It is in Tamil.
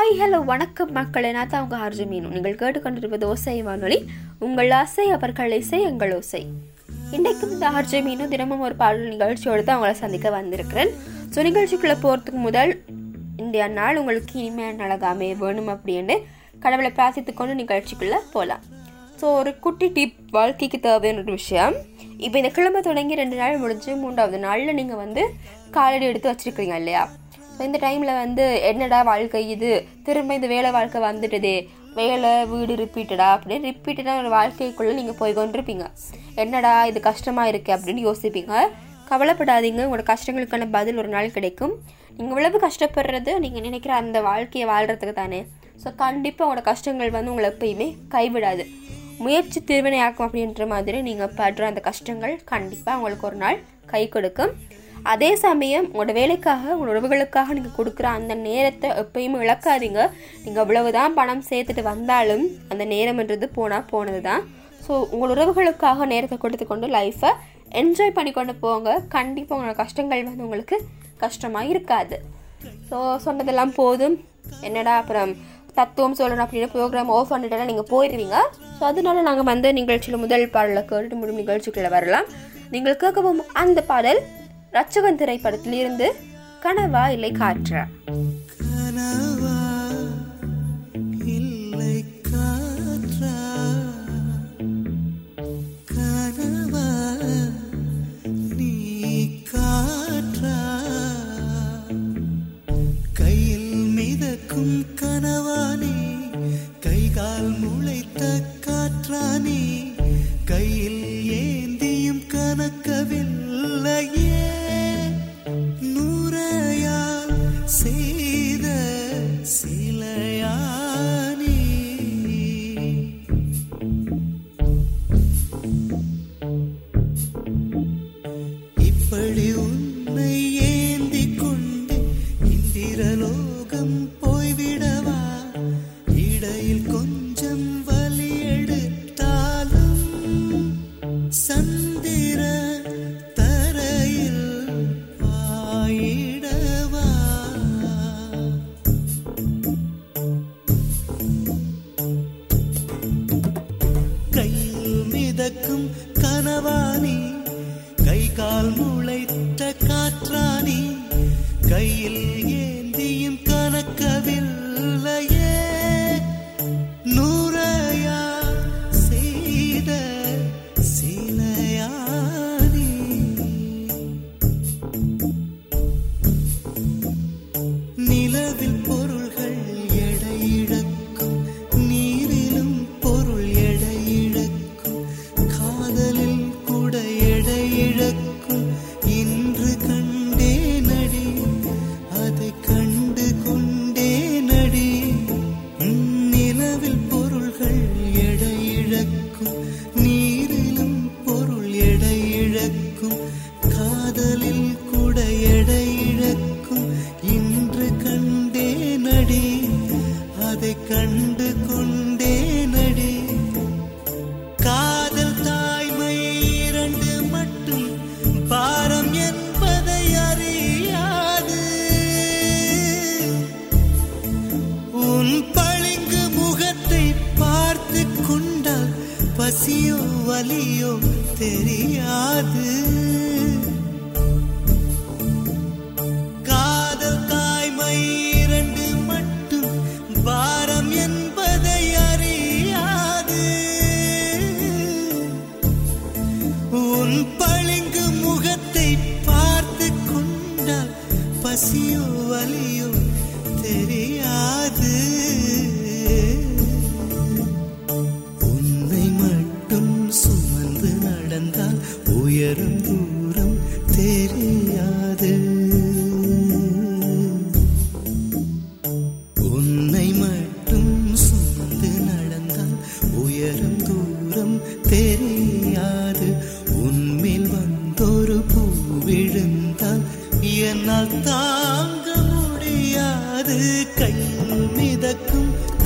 ஹாய் ஹலோ வணக்கம் மக்களே நான் தான் உங்கள் ஆர்ஜி மீனு நீங்கள் கேட்டுக்கொண்டிருப்பது ஓசை வானொலி உங்கள் ஆசை அவர்கள் இசை எங்கள் ஓசை இன்றைக்கும் இந்த ஆர்ஜி மீனு தினமும் ஒரு பாடல் நிகழ்ச்சியோடு தான் உங்களை சந்திக்க வந்திருக்கிறேன் ஸோ நிகழ்ச்சிக்குள்ளே போகிறதுக்கு முதல் இந்த நாள் உங்களுக்கு இனிமையான அழகாமே வேணும் அப்படின்னு கடவுளை பிரார்த்தித்து கொண்டு நிகழ்ச்சிக்குள்ளே போகலாம் ஸோ ஒரு குட்டி டிப் வாழ்க்கைக்கு தேவையான ஒரு விஷயம் இப்போ இந்த கிழமை தொடங்கி ரெண்டு நாள் முடிஞ்சு மூன்றாவது நாளில் நீங்கள் வந்து காலடி எடுத்து வச்சிருக்கீங்க இல்லையா ஸோ இந்த டைமில் வந்து என்னடா வாழ்க்கை இது திரும்ப இந்த வேலை வாழ்க்கை வந்துட்டுதே வேலை வீடு ரிப்பீட்டடா அப்படின்னு ரிப்பீட்டடாக ஒரு வாழ்க்கைக்குள்ளே நீங்கள் போய் கொண்டிருப்பீங்க என்னடா இது கஷ்டமாக இருக்குது அப்படின்னு யோசிப்பீங்க கவலைப்படாதீங்க உங்களோட கஷ்டங்களுக்கான பதில் ஒரு நாள் கிடைக்கும் நீங்கள் இவ்வளவு கஷ்டப்படுறது நீங்கள் நினைக்கிற அந்த வாழ்க்கையை வாழ்கிறதுக்கு தானே ஸோ கண்டிப்பாக உங்களோட கஷ்டங்கள் வந்து உங்களை எப்பயுமே கைவிடாது முயற்சி திருவினையாக்கும் அப்படின்ற மாதிரி நீங்கள் படுற அந்த கஷ்டங்கள் கண்டிப்பாக உங்களுக்கு ஒரு நாள் கை கொடுக்கும் அதே சமயம் உங்களோட வேலைக்காக உங்களோட உறவுகளுக்காக நீங்கள் கொடுக்குற அந்த நேரத்தை எப்பயுமே இழக்காதீங்க நீங்கள் எவ்வளவுதான் பணம் சேர்த்துட்டு வந்தாலும் அந்த நேரம்ன்றது போனால் போனது தான் ஸோ உங்கள் உறவுகளுக்காக நேரத்தை கொடுத்து கொண்டு லைஃப்பை என்ஜாய் பண்ணி கொண்டு போங்க கண்டிப்பாக உங்களோட கஷ்டங்கள் வந்து உங்களுக்கு கஷ்டமாக இருக்காது ஸோ சொன்னதெல்லாம் போதும் என்னடா அப்புறம் தத்துவம் சொல்லணும் அப்படின்னு ப்ரோக்ராம் ஆஃப் பண்ணிட்டு நீங்கள் போயிடுவீங்க ஸோ அதனால நாங்கள் வந்து நிகழ்ச்சியில் முதல் பாடலை கேட்டுட்டு முடியும் நிகழ்ச்சிக்குள்ளே வரலாம் நீங்கள் கேட்கவும் அந்த பாடல் ரச்சகன் திரைப்படத்திலிருந்து கனவா இல்லை காற்றா கனவா இல்லை காற்றா கனவா நீ காற்றா கையில் மிதக்கும் கனவானே கைகால் முளைத்த காற்றானே கையில் ஏந்தியும் கணக்கவில்லையே நூறையால் செய்த சிலையானே இப்படி உன்னை ஏந்தி கொண்டு இந்திரலோகம் போய்விடவா இடையில் கொஞ்சம் வலி எடுத்தாலும் சந்திர தரையில் ஆயிடவா கையில் மிதக்கும் கனவானி கை கால் முளைத்த காற்றானி கையில் ஏந்தியும் கணக்கவில்லையே நூறையா செய்த சிலையானி நிலவில் பொருள்கள் எடையிழக்கும் நீரிலும் பொருள் எடையிழக்கும் காதலில் கூட எடையிழக்கும் இன்று கண்டே நடி அதை கண்டு கொண்டே நடி நிலவில் பொருள்கள் எடையிழக்கும் நீரிலும் பொருள் எடையிழக்கும் காதலில் கூட எடையிழக்கும் இன்று கண்டே நடி அதை கண்டு கொண்டே நடி காதல் தாய்மை இரண்டு மட்டும் பாரம் என்பதை அறியாது உன் பளிங்கு முகத்தை பார்த்து கொண்டால் பசியோ வலியோ தெரியாது காதல் தாய்மை இரண்டு மட்டும் பாரம் என்பதை அறியாது உன் பளிங்கு முகத்தை பார்த்து கொண்டால் பசியோ வலியோ தெரியாது உன்னை மட்டும் சுமந்து நடந்தால் உயரம் தூரம் தெரியாது உன்னை மட்டும் சுமந்து நடந்தால் உயரம் தூரம் தெரியாது உன்மேல் வந்தொரு பூ விழுந்தால் என்னால் தாங்க முடியாது கையில் மிதக்கும்